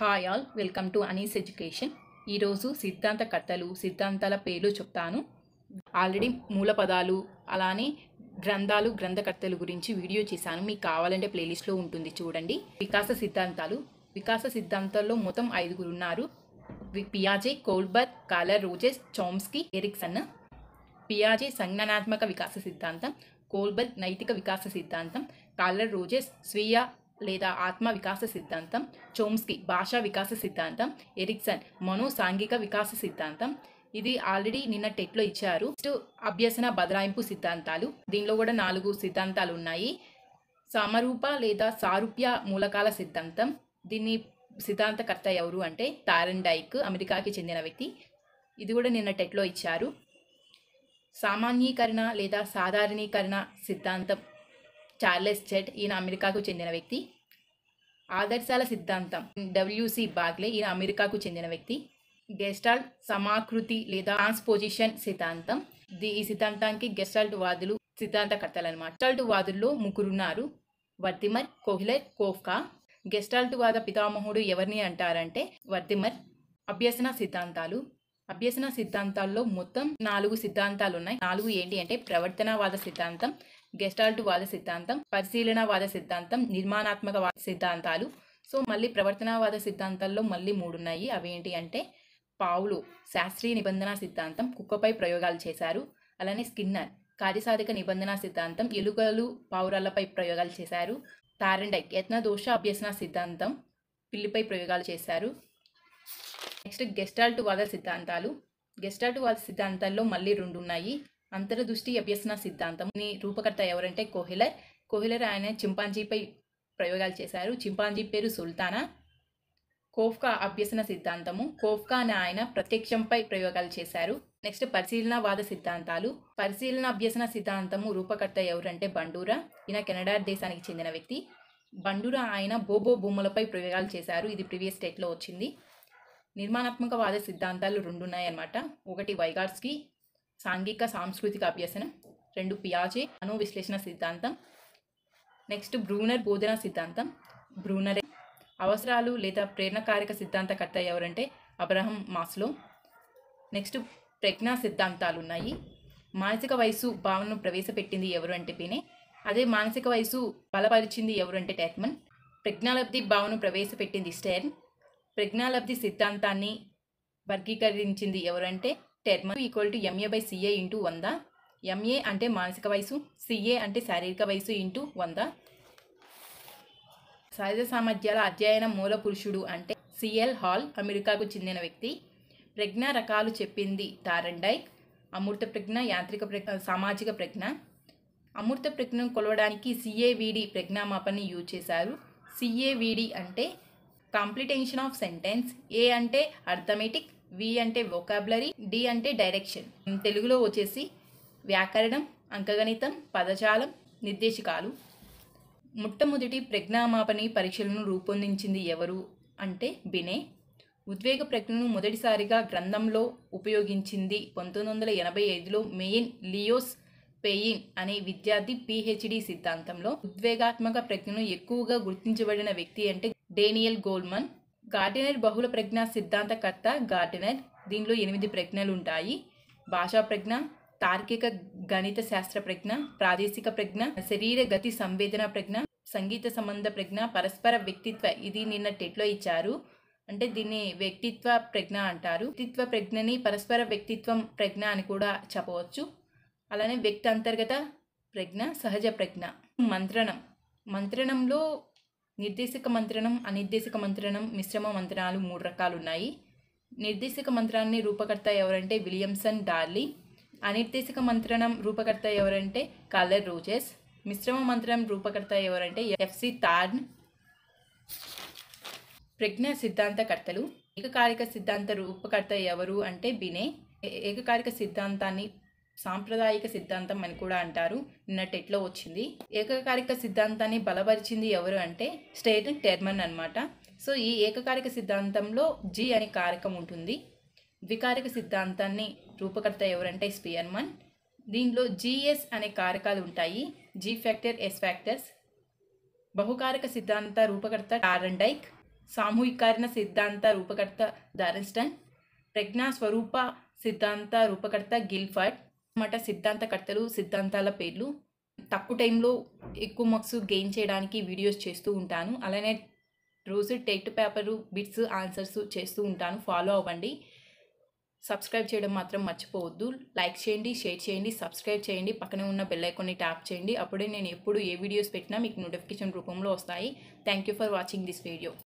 hi all welcome to Anees education ఈరోజు సిద్ధాంతకర్తలు సిద్ధాంతాల పేర్లు చెప్తాను ఆల్రెడీ మూల పదాలు అలానే గ్రంథాలు గ్రంథకర్తలు గురించి వీడియో చేశాను మీకు కావాలంటే ప్లేలిస్ట్లో ఉంటుంది చూడండి వికాస సిద్ధాంతాలు వికాస సిద్ధాంతాల్లో మొత్తం ఐదుగురు ఉన్నారు వి- పియాజే Kohlberg Carl Rogers Chomsky Erikson పియాజే సంజ్ఞానాత్మక వికాస సిద్ధాంతం కోల్బర్గ్ నైతిక వికాస సిద్ధాంతం కాలర్ రోజెస్ స్వీయ లేదా ఆత్మ వికాస సిద్ధాంతం చోమ్స్కీ భాషా వికాస సిద్ధాంతం ఎరిక్సన్ మనో సాంఘిక వికాస సిద్ధాంతం ఇది ఆల్రెడీ నిన్న టెట్లో ఇచ్చారు నెక్స్ట్ అభ్యసన బదలాయింపు సిద్ధాంతాలు దీనిలో కూడా నాలుగు సిద్ధాంతాలు ఉన్నాయి సమరూప లేదా సారూప్య మూలకాల సిద్ధాంతం దీన్ని సిద్ధాంతకర్త ఎవరు అంటే తారన్ డైక్ అమెరికాకి చెందిన వ్యక్తి ఇది కూడా నిన్న టెట్లో ఇచ్చారు సామాన్యీకరణ లేదా సాధారణీకరణ సిద్ధాంతం చార్లెస్ చెట్ ఈయన అమెరికాకు చెందిన వ్యక్తి ఆదర్శాల సిద్ధాంతం డబ్ల్యూసి బాగ్లే ఈయన అమెరికాకు చెందిన వ్యక్తి గెస్టాల్ట్ సమాకృతి లేదా ట్రాన్స్పోజిషన్ సిద్ధాంతం ది ఈ సిద్ధాంతానికి గెస్టాల్ట్ వాదులు సిద్ధాంతకర్తలు అనమాట గెస్టాల్ట్ వాదుల్లో ముగ్గురున్నారు వర్తిమర్ కోహ్లర్ కోఫ్కా గెస్టాల్ట్ వాద పితామహుడు ఎవరిని అంటారంటే వర్తిమర్ అభ్యసన సిద్ధాంతాలు అభ్యసన సిద్ధాంతాల్లో మొత్తం నాలుగు సిద్ధాంతాలు ఉన్నాయి నాలుగు ఏంటి అంటే ప్రవర్తనవాద సిద్ధాంతం గెస్టాల్ట్ వాద సిద్ధాంతం పరిశీలనవాద సిద్ధాంతం నిర్మాణాత్మక వాద సిద్ధాంతాలు సో మళ్ళీ ప్రవర్తనవాద సిద్ధాంతాల్లో మళ్ళీ మూడు ఉన్నాయి అవి ఏంటి అంటే పావులు శాస్త్రీయ నిబంధన సిద్ధాంతం కుక్కపై ప్రయోగాలు చేశారు అలానే స్కిన్నర్ కార్యసాధక నిబంధన సిద్ధాంతం ఎలుకలు పావురాలపై ప్రయోగాలు చేశారు తారండైక్ యత్నదోష అభ్యసన సిద్ధాంతం పిల్లిపై ప్రయోగాలు చేశారు నెక్స్ట్ గెస్టాల్ట్ వాద సిద్ధాంతాలు గెస్టాల్ట్ వాద సిద్ధాంతాల్లో మళ్ళీ రెండు ఉన్నాయి అంతర్దృష్టి అభ్యసన సిద్ధాంతం ని రూపకర్త ఎవరంటే కోహిలర్ కోహిలర్ ఆయన చింపాంజీపై ప్రయోగాలు చేశారు చింపాంజీ పేరు సుల్తానా కోఫ్కా అభ్యసన సిద్ధాంతము కోఫ్కా అనే ఆయన ప్రత్యక్షంపై ప్రయోగాలు చేశారు నెక్స్ట్ పరిశీలనవాద సిద్ధాంతాలు పరిశీలన అభ్యసన సిద్ధాంతము రూపకర్త ఎవరంటే బండూరా ఈయన కెనడా దేశానికి చెందిన వ్యక్తి బండూరా ఆయన బోబో భూములపై ప్రయోగాలు చేశారు ఇది ప్రీవియస్ స్టేట్లో వచ్చింది నిర్మాణాత్మక వాద సిద్ధాంతాలు రెండు ఉన్నాయన్నమాట ఒకటి వైగాట్స్కి సాంఘిక సాంస్కృతిక అభ్యసనం రెండు పియాజే అణు విశ్లేషణ సిద్ధాంతం నెక్స్ట్ బ్రూనర్ బోధన సిద్ధాంతం బ్రూనర్ అవసరాలు లేదా ప్రేరణకారక సిద్ధాంతకర్త ఎవరంటే అబ్రహం మాస్లో నెక్స్ట్ ప్రజ్ఞా సిద్ధాంతాలు ఉన్నాయి మానసిక వయసు భావనను ప్రవేశపెట్టింది ఎవరు అంటే పినే అదే మానసిక వయసు బలపరిచింది ఎవరు అంటే టెర్మన్ ప్రజ్ఞాలబ్ధి భావనను ప్రవేశపెట్టింది స్టెర్న్ ప్రజ్ఞాలబ్ధి సిద్ధాంతాన్ని వర్గీకరించింది ఎవరంటే Terman equal to MA by CA into వంద ఎంఏ అంటే మానసిక వయసు సిఏ అంటే శారీరక వయసు ఇంటూ వంద సహజ సామర్థ్యాల అధ్యయనం మూల పురుషుడు అంటే సిఎల్ హాల్ అమెరికాకు చెందిన వ్యక్తి ప్రజ్ఞ రకాలు చెప్పింది టారండైక్ అమూర్త ప్రజ్ఞ యాంత్రిక ప్రజ్ఞ సామాజిక ప్రజ్ఞ అమూర్త ప్రజ్ఞను కొలవడానికి సిఏవిడి ప్రజ్ఞామాపని యూజ్ చేశారు సిఏవిడి అంటే కాంప్లిటేషన్ ఆఫ్ సెంటెన్స్ ఏ అంటే అర్థమెటిక్ వి అంటే వొకాబులరీ డి అంటే డైరెక్షన్ తెలుగులో వచ్చేసి వ్యాకరణం అంకగణితం పదజాలం నిర్దేశికాలు మొట్టమొదటి ప్రజ్ఞామాపని పరీక్షలను రూపొందించింది ఎవరు అంటే బినే ఉద్వేగ ప్రజ్ఞను మొదటిసారిగా గ్రంథంలో ఉపయోగించింది పంతొమ్మిది వందల ఎనభై ఐదులో మెయిన్ లియోస్ పెయిన్ అనే విద్యార్థి పిహెచ్డి సిద్ధాంతంలో ఉద్వేగాత్మక ప్రజ్ఞను ఎక్కువగా గుర్తించబడిన వ్యక్తి అంటే డేనియల్ గోల్మన్ గార్డెనర్ బహుళ ప్రజ్ఞ సిద్ధాంతకర్త గార్డెనర్ దీనిలో ఎనిమిది ప్రజ్ఞలు ఉంటాయి భాషా ప్రజ్ఞ తార్కిక గణిత శాస్త్ర ప్రజ్ఞ ప్రాదేశిక ప్రజ్ఞ శరీర గతి సంవేదన ప్రజ్ఞ సంగీత సంబంధ ప్రజ్ఞ పరస్పర వ్యక్తిత్వ ఇది నిన్న టెట్లో ఇచ్చారు అంటే దీన్ని వ్యక్తిత్వ ప్రజ్ఞ అంటారు వ్యక్తిత్వ ప్రజ్ఞని పరస్పర వ్యక్తిత్వం ప్రజ్ఞ అని కూడా చెప్పవచ్చు అలానే వ్యక్తి అంతర్గత ప్రజ్ఞ సహజ ప్రజ్ఞ మంత్రణం మంత్రణంలో నిర్దేశక మంత్రణం అనిర్దేశక మంత్రణం మిశ్రమ మంత్రణాలు మూడు రకాలు ఉన్నాయి నిర్దేశక మంత్రాన్ని రూపకర్త ఎవరంటే విలియమ్సన్ డార్లీ అనిర్దేశక మంత్రణం రూపకర్త ఎవరంటే కలర్ రోజెస్ మిశ్రమ మంత్రం రూపకర్త ఎవరంటే ఎఫ్సి తార్న్ ప్రజ్ఞ సిద్ధాంతకర్తలు ఏకకాలిక సిద్ధాంత రూపకర్త ఎవరు అంటే బినే ఏ- ఏకకాలిక సిద్ధాంతాన్ని సాంప్రదాయిక సిద్ధాంతం అని కూడా అంటారు నిన్న టెట్లో వచ్చింది ఏకకాలిక సిద్ధాంతాన్ని బలపరిచింది ఎవరు అంటే స్టేట్ టెర్మన్ అన్నమాట సో ఈ ఏకకాలిక సిద్ధాంతంలో జి అనే కారకం ఉంటుంది ద్వికారిక సిద్ధాంతాన్ని రూపకర్త ఎవరంటే స్పియర్మన్ దీనిలో జిఎస్ అనే కారకాలు ఉంటాయి జీ ఫ్యాక్టర్ ఎస్ ఫ్యాక్టర్స్ బహుకారక సిద్ధాంత రూపకర్త టారండైక్ సామూహికరణ సిద్ధాంత రూపకర్త దారెన్స్టన్ ప్రజ్ఞా స్వరూప సిద్ధాంత రూపకర్త గిల్ఫర్డ్ అన్నమాట సిద్ధాంతకర్తలు సిద్ధాంతాల పేర్లు తక్కువ టైంలో ఎక్కువ మార్క్స్ గెయిన్ చేయడానికి వీడియోస్ చేస్తూ ఉంటాను అలానే రోజు టెట్ పేపరు బిట్స్ ఆన్సర్స్ చేస్తూ ఉంటాను ఫాలో అవ్వండి సబ్స్క్రైబ్ చేయడం మాత్రం మర్చిపోవద్దు లైక్ చేయండి షేర్ చేయండి సబ్స్క్రైబ్ చేయండి పక్కనే ఉన్న బెల్ ఐకాన్ని ట్యాప్ చేయండి అప్పుడే నేను ఎప్పుడు ఏ వీడియోస్ పెట్టినా మీకు నోటిఫికేషన్ రూపంలో వస్తాయి thank you for watching this video